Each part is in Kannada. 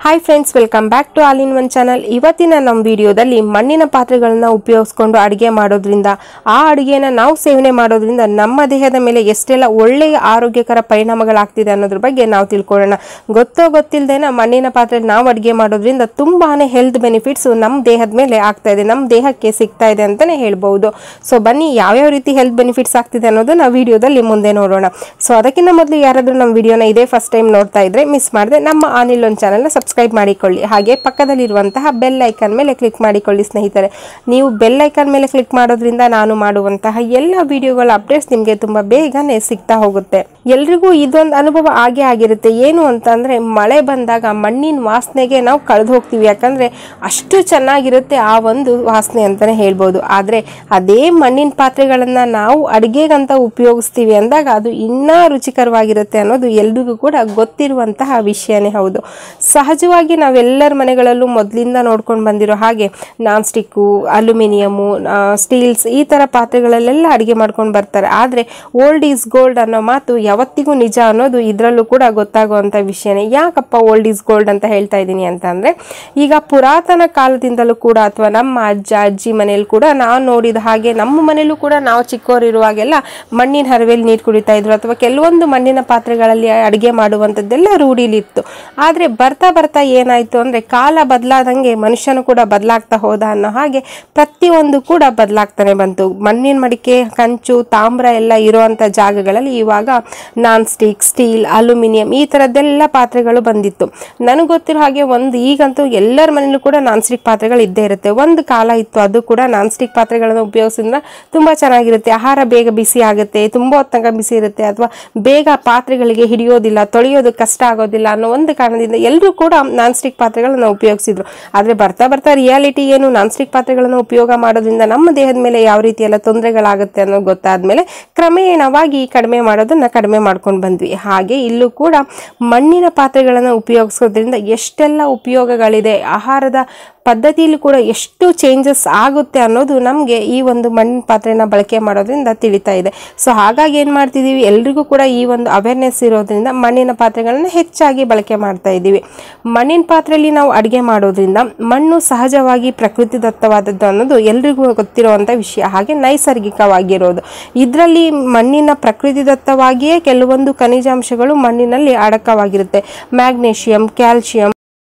hi friends welcome back to all in one channel ಇವತ್ತಿನ ನಮ್ಮ ವಿಡಿಯೋದಲ್ಲಿ ಮಣ್ಣಿನ ಪಾತ್ರೆಗಳನ್ನ ಉಪಯೋಗಿಸ್ಕೊಂಡು ಅಡುಗೆ ಮಾಡೋದ್ರಿಂದ ಆ ಅಡುಗೆನ ನಾವು ಸೇವನೆ ಮಾಡೋದ್ರಿಂದ ನಮ್ಮ ದೇಹದ ಮೇಲೆ ಎಷ್ಟೆಲ್ಲ ಒಳ್ಳೆಯ ಆರೋಗ್ಯಕರ ಪರಿಣಾಮಗಳಾಗ್ತಿದೆ ಅನ್ನೋದ್ರ ಬಗ್ಗೆ ನಾವು ತಿಳ್ಕೊಳ್ಳೋಣ ಗೊತ್ತೋ ಗೊತ್ತಿಲ್ಲದೇನ ಮಣ್ಣಿನ ಪಾತ್ರೆಯಲ್ಲಿ ನಾವು ಅಡುಗೆ ಮಾಡೋದ್ರಿಂದ ತುಂಬಾನೇ ಹೆಲ್ತ್ ಬೆನಿಫಿಟ್ಸ್ ನಮ್ಮ ದೇಹದ ಮೇಲೆ ಆಗ್ತಾ ಇದೆ ನಮ್ಮ ದೇಹಕ್ಕೆ ಸಿಗ್ತಾ ಇದೆ ಅಂತಾನೆ ಹೇಳ್ಬಹುದು ಸೊ ಬನ್ನಿ ಯಾವ್ಯಾವ ರೀತಿ ಹೆಲ್ತ್ ಬೆನಿಫಿಟ್ಸ್ ಆಗ್ತಿದೆ ಅನ್ನೋದು ನಾವು ವಿಡಿಯೋದಲ್ಲಿ ಮುಂದೆ ನೋಡೋಣ ಸೊ ಅದಕ್ಕಿಂತ ಮೊದಲು ಯಾರಾದರೂ ನಮ್ಮ ವಿಡಿಯೋನ ಇದೇ ಫಸ್ಟ್ ಟೈಮ್ ನೋಡ್ತಾ ಇದ್ರೆ ಮಿಸ್ ಮಾಡದೆ ನಮ್ಮ ಆನಿಲ್ ಒಂದು ಚಾನಲ್ನ ಸಬ್ಸ್ಕ್ರೈಬ್ ಮಾಡಿಕೊಳ್ಳಿ ಹಾಗೆ ಪಕ್ಕದಲ್ಲಿರುವಂತಹ ಬೆಲ್ ಐಕನ್ ಮೇಲೆ ಕ್ಲಿಕ್ ಮಾಡಿಕೊಳ್ಳಿ ಸ್ನೇಹಿತರೆ ನೀವು ಬೆಲ್ ಐಕನ್ ಮೇಲೆ ಕ್ಲಿಕ್ ಮಾಡೋದ್ರಿಂದ ನಾನು ಮಾಡುವಂತಹ ಎಲ್ಲ ವಿಡಿಯೋಗಳ ಅಪ್ಡೇಟ್ಸ್ ನಿಮಗೆ ತುಂಬ ಬೇಗನೆ ಸಿಗ್ತಾ ಹೋಗುತ್ತೆ ಎಲ್ರಿಗೂ ಇದೊಂದು ಅನುಭವ ಆಗೇ ಆಗಿರುತ್ತೆ ಏನು ಅಂತಂದ್ರೆ ಮಳೆ ಬಂದಾಗ ಮಣ್ಣಿನ ವಾಸನೆಗೆ ನಾವು ಕಳೆದು ಹೋಗ್ತೀವಿ ಯಾಕಂದ್ರೆ ಅಷ್ಟು ಚೆನ್ನಾಗಿರುತ್ತೆ ಆ ಒಂದು ವಾಸನೆ ಅಂತಾನೆ ಹೇಳ್ಬೋದು ಆದ್ರೆ ಅದೇ ಮಣ್ಣಿನ ಪಾತ್ರೆಗಳನ್ನ ನಾವು ಅಡುಗೆಗಂತ ಉಪಯೋಗಿಸ್ತೀವಿ ಅಂದಾಗ ಅದು ಇನ್ನೂ ರುಚಿಕರವಾಗಿರುತ್ತೆ ಅನ್ನೋದು ಎಲ್ರಿಗೂ ಕೂಡ ಗೊತ್ತಿರುವಂತಹ ವಿಷಯನೇ ಹೌದು ಸಹಜವಾಗಿ ನಾವೆಲ್ಲರ ಮನೆಗಳಲ್ಲೂ ಮೊದಲಿಂದ ನೋಡ್ಕೊಂಡು ಬಂದಿರೋ ಹಾಗೆ ನಾನ್ ಸ್ಟಿಕ್ಕು ಅಲ್ಯೂಮಿನಿಯಮು ಸ್ಟೀಲ್ಸ್ ಈ ಥರ ಪಾತ್ರೆಗಳಲ್ಲೆಲ್ಲ ಅಡುಗೆ ಮಾಡ್ಕೊಂಡು ಬರ್ತಾರೆ ಆದರೆ ಓಲ್ಡ್ ಈಸ್ ಗೋಲ್ಡ್ ಅನ್ನೋ ಮಾತು ಯಾವತ್ತಿಗೂ ನಿಜ ಅನ್ನೋದು ಇದರಲ್ಲೂ ಕೂಡ ಗೊತ್ತಾಗುವಂಥ ವಿಷಯನೇ ಯಾಕಪ್ಪ ಓಲ್ಡ್ ಈಸ್ ಗೋಲ್ಡ್ ಅಂತ ಹೇಳ್ತಾ ಇದ್ದೀನಿ ಅಂತ ಅಂದರೆ ಈಗ ಪುರಾತನ ಕಾಲದಿಂದಲೂ ಕೂಡ ಅಥವಾ ನಮ್ಮ ಅಜ್ಜ ಅಜ್ಜಿ ಮನೆಯಲ್ಲಿ ಕೂಡ ನಾವು ನೋಡಿದ ಹಾಗೆ ನಮ್ಮ ಮನೆಯಲ್ಲೂ ಕೂಡ ನಾವು ಚಿಕ್ಕವರಿರುವಾಗೆಲ್ಲ ಮಣ್ಣಿನ ಹರವೆಯಲ್ಲಿ ನೀರು ಕುಡಿತಾ ಇದ್ರು ಅಥವಾ ಕೆಲವೊಂದು ಮಣ್ಣಿನ ಪಾತ್ರೆಗಳಲ್ಲಿ ಅಡುಗೆ ಮಾಡುವಂಥದ್ದೆಲ್ಲ ರೂಢಿಲಿತ್ತು ಆದರೆ ಬರ್ತಾ ಬರ್ತಾ ಏನಾಯಿತು ಅಂದರೆ ಕಾಲ ಬದಲಾದಂಗೆ ಮನುಷ್ಯನು ಕೂಡ ಬದಲಾಗ್ತಾ ಹೋದ ಅನ್ನೋ ಹಾಗೆ ಪ್ರತಿಯೊಂದು ಕೂಡ ಬದಲಾಗ್ತಾನೆ ಬಂತು ಮಣ್ಣಿನ ಮಡಿಕೆ ಕಂಚು ತಾಮ್ರ ಎಲ್ಲ ಇರುವಂಥ ಜಾಗಗಳಲ್ಲಿ ಇವಾಗ ನಾನ್ ಸ್ಟಿಕ್ ಸ್ಟೀಲ್ ಅಲ್ಯೂಮಿನಿಯಂ ಈ ಥರದ್ದೆಲ್ಲ ಪಾತ್ರೆಗಳು ಬಂದಿತ್ತು ನನಗೆ ಗೊತ್ತಿರೋ ಹಾಗೆ ಒಂದು ಈಗಂತೂ ಎಲ್ಲರ ಮನೇಲೂ ಕೂಡ ನಾನ್ ಸ್ಟಿಕ್ ಪಾತ್ರೆಗಳು ಇದ್ದೇ ಇರುತ್ತೆ ಒಂದು ಕಾಲ ಇತ್ತು ಅದು ಕೂಡ ನಾನ್ ಸ್ಟಿಕ್ ಪಾತ್ರೆಗಳನ್ನು ಉಪಯೋಗಿಸಿದ್ರೆ ತುಂಬ ಚೆನ್ನಾಗಿರುತ್ತೆ ಆಹಾರ ಬೇಗ ಬಿಸಿ ಆಗುತ್ತೆ ತುಂಬ ಹೊತ್ತಂಗ ಬಿಸಿ ಇರುತ್ತೆ ಅಥವಾ ಬೇಗ ಪಾತ್ರೆಗಳಿಗೆ ಹಿಡಿಯೋದಿಲ್ಲ ತೊಳೆಯೋದು ಕಷ್ಟ ಆಗೋದಿಲ್ಲ ಅನ್ನೋ ಒಂದು ಕಾರಣದಿಂದ ಎಲ್ಲರೂ ಕೂಡ ನಾನ್ ಸ್ಟಿಕ್ ಪಾತ್ರೆಗಳನ್ನು ಉಪಯೋಗಿಸಿದ್ರು ಆದರೆ ಬರ್ತಾ ಬರ್ತಾ ರಿಯಾಲಿಟಿ ಏನು ನಾನ್ ಸ್ಟಿಕ್ ಪಾತ್ರೆಗಳನ್ನು ಉಪಯೋಗ ಮಾಡೋದ್ರಿಂದ ನಮ್ಮ ದೇಹದ ಮೇಲೆ ಯಾವ ರೀತಿ ಎಲ್ಲ ತೊಂದರೆಗಳಾಗುತ್ತೆ ಅನ್ನೋದು ಗೊತ್ತಾದ್ಮೇಲೆ ಕ್ರಮೇಣವಾಗಿ ಕಡಿಮೆ ಮಾಡೋದನ್ನ ಕಡಿಮೆ ಮಾಡ್ಕೊಂಡು ಬಂದ್ವಿ ಹಾಗೆ ಇಲ್ಲೂ ಕೂಡ ಮಣ್ಣಿನ ಪಾತ್ರೆಗಳನ್ನು ಉಪಯೋಗಿಸೋದ್ರಿಂದ ಎಷ್ಟೆಲ್ಲ ಉಪಯೋಗಗಳಿದೆ ಆಹಾರದ ಪದ್ಧತಿಯಲ್ಲಿ ಕೂಡ ಎಷ್ಟು ಚೇಂಜಸ್ ಆಗುತ್ತೆ ಅನ್ನೋದು ನಮಗೆ ಈ ಒಂದು ಮಣ್ಣಿನ ಪಾತ್ರೆನ ಬಳಕೆ ಮಾಡೋದ್ರಿಂದ ತಿಳಿತಾ ಇದೆ ಸೊ ಹಾಗಾಗಿ ಏನು ಮಾಡ್ತಿದ್ದೀವಿ ಎಲ್ರಿಗೂ ಕೂಡ ಈ ಒಂದು ಅವೇರ್ನೆಸ್ ಇರೋದ್ರಿಂದ ಮಣ್ಣಿನ ಪಾತ್ರೆಗಳನ್ನ ಹೆಚ್ಚಾಗಿ ಬಳಕೆ ಮಾಡ್ತಾ ಇದ್ದೀವಿ ಮಣ್ಣಿನ ಪಾತ್ರೆಯಲ್ಲಿ ನಾವು ಅಡುಗೆ ಮಾಡೋದ್ರಿಂದ ಮಣ್ಣು ಸಹಜವಾಗಿ ಪ್ರಕೃತಿದತ್ತವಾದದ್ದು ಅನ್ನೋದು ಎಲ್ರಿಗೂ ಗೊತ್ತಿರುವಂಥ ವಿಷಯ ಹಾಗೆ ನೈಸರ್ಗಿಕವಾಗಿರೋದು ಇದರಲ್ಲಿ ಮಣ್ಣಿನ ಪ್ರಕೃತಿದತ್ತವಾಗಿಯೇ ಕೆಲವೊಂದು ಖನಿಜಾಂಶಗಳು ಮಣ್ಣಿನಲ್ಲಿ ಅಡಕವಾಗಿರುತ್ತೆ ಮ್ಯಾಗ್ನೇಷಿಯಂ ಕ್ಯಾಲ್ಶಿಯಂ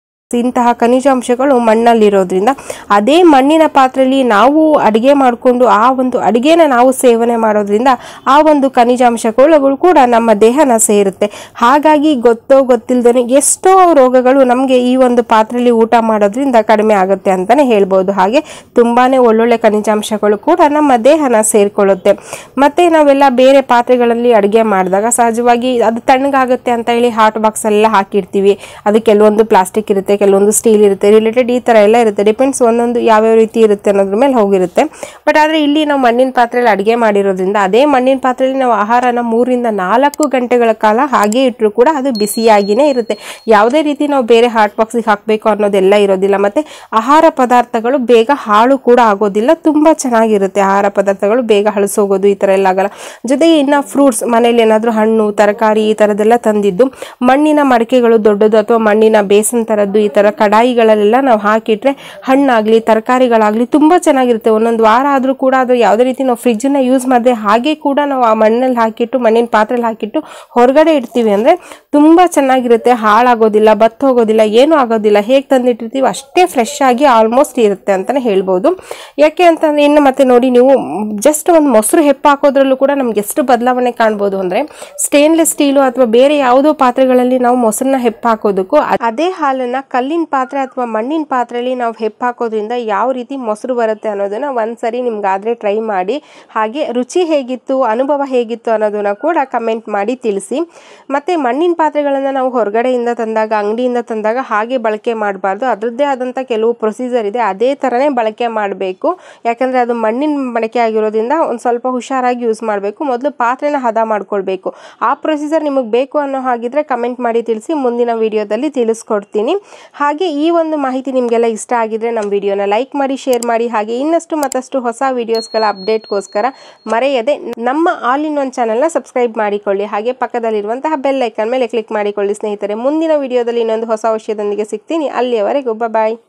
ಇಂತಹ ಖನಿಜಾಂಶಗಳು ಮಣ್ಣಲ್ಲಿರೋದ್ರಿಂದ ಅದೇ ಮಣ್ಣಿನ ಪಾತ್ರೆಯಲ್ಲಿ ನಾವು ಅಡುಗೆ ಮಾಡಿಕೊಂಡು ಆ ಒಂದು ಅಡುಗೆನ ನಾವು ಸೇವನೆ ಮಾಡೋದ್ರಿಂದ ಆ ಒಂದು ಖನಿಜಾಂಶಗಳು ಕೂಡ ನಮ್ಮ ದೇಹನ ಸೇರುತ್ತೆ ಹಾಗಾಗಿ ಗೊತ್ತೋ ಗೊತ್ತಿಲ್ಲದೇ ಎಷ್ಟೋ ರೋಗಗಳು ನಮಗೆ ಈ ಒಂದು ಪಾತ್ರೆಯಲ್ಲಿ ಊಟ ಮಾಡೋದ್ರಿಂದ ಕಡಿಮೆ ಆಗುತ್ತೆ ಅಂತಲೇ ಹೇಳ್ಬೋದು ಹಾಗೆ ತುಂಬಾ ಒಳ್ಳೊಳ್ಳೆ ಖನಿಜಾಂಶಗಳು ಕೂಡ ನಮ್ಮ ದೇಹನ ಸೇರಿಕೊಳ್ಳುತ್ತೆ ಮತ್ತು ನಾವೆಲ್ಲ ಬೇರೆ ಪಾತ್ರೆಗಳಲ್ಲಿ ಅಡುಗೆ ಮಾಡಿದಾಗ ಸಹಜವಾಗಿ ಅದು ತಣ್ಣಗಾಗುತ್ತೆ ಅಂತ ಹೇಳಿ ಹಾಟ್ ಬಾಕ್ಸ್ ಎಲ್ಲ ಹಾಕಿರ್ತೀವಿ ಅದು ಕೆಲವೊಂದು ಪ್ಲಾಸ್ಟಿಕ್ ಇರುತ್ತೆ ಕೆಲವೊಂದು ಸ್ಟೀಲ್ ಇರುತ್ತೆ ರಿಲೇಟೆಡ್ ಈ ಥರ ಎಲ್ಲ ಇರುತ್ತೆ ಡಿಪೆಂಡ್ಸ್ ಒಂದೊಂದು ಯಾವ್ಯಾವ ರೀತಿ ಇರುತ್ತೆ ಅನ್ನೋದ್ರ ಮೇಲೆ ಹೋಗಿರುತ್ತೆ ಬಟ್ ಆದರೆ ಇಲ್ಲಿ ನಾವು ಮಣ್ಣಿನ ಪಾತ್ರೆಯಲ್ಲಿ ಅಡುಗೆ ಮಾಡಿರೋದ್ರಿಂದ ಅದೇ ಮಣ್ಣಿನ ಪಾತ್ರೆಯಲ್ಲಿ ನಾವು ಆಹಾರನ ಮೂರಿಂದ ನಾಲ್ಕು ಗಂಟೆಗಳ ಕಾಲ ಹಾಗೆ ಇಟ್ಟರು ಕೂಡ ಅದು ಬಿಸಿಯಾಗಿಯೇ ಇರುತ್ತೆ ಯಾವುದೇ ರೀತಿ ನಾವು ಬೇರೆ ಹಾಟ್ ಬಾಕ್ಸಿಗೆ ಹಾಕಬೇಕು ಅನ್ನೋದೆಲ್ಲ ಇರೋದಿಲ್ಲ ಮತ್ತು ಆಹಾರ ಪದಾರ್ಥಗಳು ಬೇಗ ಹಾಳು ಕೂಡ ಆಗೋದಿಲ್ಲ ತುಂಬ ಚೆನ್ನಾಗಿರುತ್ತೆ ಆಹಾರ ಪದಾರ್ಥಗಳು ಬೇಗ ಹಳಸೋಗೋದು ಈ ಥರ ಎಲ್ಲ ಆಗಲ್ಲ ಜೊತೆಗೆ ಇನ್ನು ಫ್ರೂಟ್ಸ್ ಮನೇಲಿ ಏನಾದರೂ ಹಣ್ಣು ತರಕಾರಿ ಈ ಥರದ್ದೆಲ್ಲ ತಂದಿದ್ದು ಮಣ್ಣಿನ ಮಡಿಕೆಗಳು ದೊಡ್ಡದು ಅಥವಾ ಮಣ್ಣಿನ ಬೇಸನ್ ಥರದ್ದು ಈ ಥರ ಕಡಾಯಿಗಳಲ್ಲೆಲ್ಲ ನಾವು ಹಾಕಿಟ್ರೆ ಹಣ್ಣಾಗಲಿ ತರಕಾರಿಗಳಾಗಲಿ ತುಂಬ ಚೆನ್ನಾಗಿರುತ್ತೆ ಒಂದೊಂದು ವಾರ ಆದರೂ ಕೂಡ ಅದು ಯಾವುದೇ ರೀತಿ ನಾವು ಫ್ರಿಜ್ಜನ್ನ ಯೂಸ್ ಮಾಡದೆ ಹಾಗೆ ಕೂಡ ನಾವು ಆ ಮಣ್ಣಲ್ಲಿ ಹಾಕಿಟ್ಟು ಮಣ್ಣಿನ ಪಾತ್ರೆಯಲ್ಲಿ ಹಾಕಿಟ್ಟು ಹೊರಗಡೆ ಇಡ್ತೀವಿ ಅಂದರೆ ತುಂಬ ಚೆನ್ನಾಗಿರುತ್ತೆ ಹಾಳಾಗೋದಿಲ್ಲ ಬತ್ತು ಹೋಗೋದಿಲ್ಲ ಏನೂ ಆಗೋದಿಲ್ಲ ಹೇಗೆ ತಂದಿಟ್ಟಿರ್ತೀವಿ ಅಷ್ಟೇ ಫ್ರೆಶ್ ಆಗಿ ಆಲ್ಮೋಸ್ಟ್ ಇರುತ್ತೆ ಅಂತಲೇ ಹೇಳ್ಬೋದು ಯಾಕೆ ಅಂತಂದರೆ ಇನ್ನು ಮತ್ತೆ ನೋಡಿ ನೀವು ಜಸ್ಟ್ ಒಂದು ಮೊಸರು ಹೆಪ್ಪು ಹಾಕೋದ್ರಲ್ಲೂ ಕೂಡ ನಮ್ಗೆ ಎಷ್ಟು ಬದಲಾವಣೆ ಕಾಣ್ಬೋದು ಅಂದರೆ ಸ್ಟೇನ್ಲೆಸ್ ಸ್ಟೀಲು ಅಥವಾ ಬೇರೆ ಯಾವುದೋ ಪಾತ್ರೆಗಳಲ್ಲಿ ನಾವು ಮೊಸರನ್ನ ಹೆಪ್ಪು ಹಾಕೋದಕ್ಕೂ ಅದೇ ಹಾಲನ್ನ ಕಲ್ಲಿನ ಪಾತ್ರೆ ಅಥವಾ ಮಣ್ಣಿನ ಪಾತ್ರೆಯಲ್ಲಿ ನಾವು ಹೆಪ್ಪು ಹಾಕೋದ್ರಿಂದ ಯಾವ ರೀತಿ ಮೊಸರು ಬರುತ್ತೆ ಅನ್ನೋದನ್ನ ಒಂದ್ಸರಿ ನಿಮ್ಗಾದ್ರೆ ಟ್ರೈ ಮಾಡಿ ಹಾಗೆ ರುಚಿ ಹೇಗಿತ್ತು ಅನುಭವ ಹೇಗಿತ್ತು ಅನ್ನೋದನ್ನ ಕೂಡ ಕಮೆಂಟ್ ಮಾಡಿ ತಿಳಿಸಿ ಮತ್ತೆ ಮಣ್ಣಿನ ಪಾತ್ರೆಗಳನ್ನು ನಾವು ಹೊರಗಡೆಯಿಂದ ತಂದಾಗ ಅಂಗಡಿಯಿಂದ ತಂದಾಗ ಹಾಗೆ ಬಳಕೆ ಮಾಡಬಾರ್ದು ಅದರದ್ದೇ ಆದಂಥ ಕೆಲವು ಪ್ರೊಸೀಜರ್ ಇದೆ ಅದೇ ಥರನೇ ಬಳಕೆ ಮಾಡಬೇಕು ಯಾಕಂದರೆ ಅದು ಮಣ್ಣಿನ ಮಡಿಕೆ ಆಗಿರೋದ್ರಿಂದ ಒಂದು ಸ್ವಲ್ಪ ಹುಷಾರಾಗಿ ಯೂಸ್ ಮಾಡಬೇಕು ಮೊದಲು ಪಾತ್ರೆನ ಹದ ಮಾಡ್ಕೊಳ್ಬೇಕು ಆ ಪ್ರೊಸೀಜರ್ ನಿಮಗೆ ಬೇಕು ಅನ್ನೋ ಹಾಗಿದ್ರೆ ಕಮೆಂಟ್ ಮಾಡಿ ತಿಳಿಸಿ ಮುಂದಿನ ವಿಡಿಯೋದಲ್ಲಿ ತಿಳಿಸ್ಕೊಡ್ತೀನಿ ಹಾಗೆ ಈ ಒಂದು ಮಾಹಿತಿ ನಿಮಗೆಲ್ಲ ಇಷ್ಟ ಆಗಿದ್ರೆ ನಮ್ಮ ವಿಡಿಯೋನ ಲೈಕ್ ಮಾಡಿ ಶೇರ್ ಮಾಡಿ ಹಾಗೆ ಇನ್ನಷ್ಟು ಮತ್ತಷ್ಟು ಹೊಸ ವಿಡಿಯೋಸ್ಗಳ ಅಪ್ಡೇಟ್ಗೋಸ್ಕರ ಮರೆಯದೆ ನಮ್ಮ ಆಲ್ ಇನ್ ಒನ್ ಚಾನಲ್ನ ಸಬ್ಸ್ಕ್ರೈಬ್ ಮಾಡಿಕೊಳ್ಳಿ ಹಾಗೆ ಪಕ್ಕದಲ್ಲಿರುವಂತಹ ಬೆಲ್ ಐಕನ್ ಮೇಲೆ ಕ್ಲಿಕ್ ಮಾಡಿಕೊಳ್ಳಿ ಸ್ನೇಹಿತರೆ ಮುಂದಿನ ವಿಡಿಯೋದಲ್ಲಿ ಇನ್ನೊಂದು ಹೊಸ ವಿಷಯದೊಂದಿಗೆ ಸಿಗ್ತೀನಿ ಅಲ್ಲಿಯವರೆಗೂ ಬಾಯ್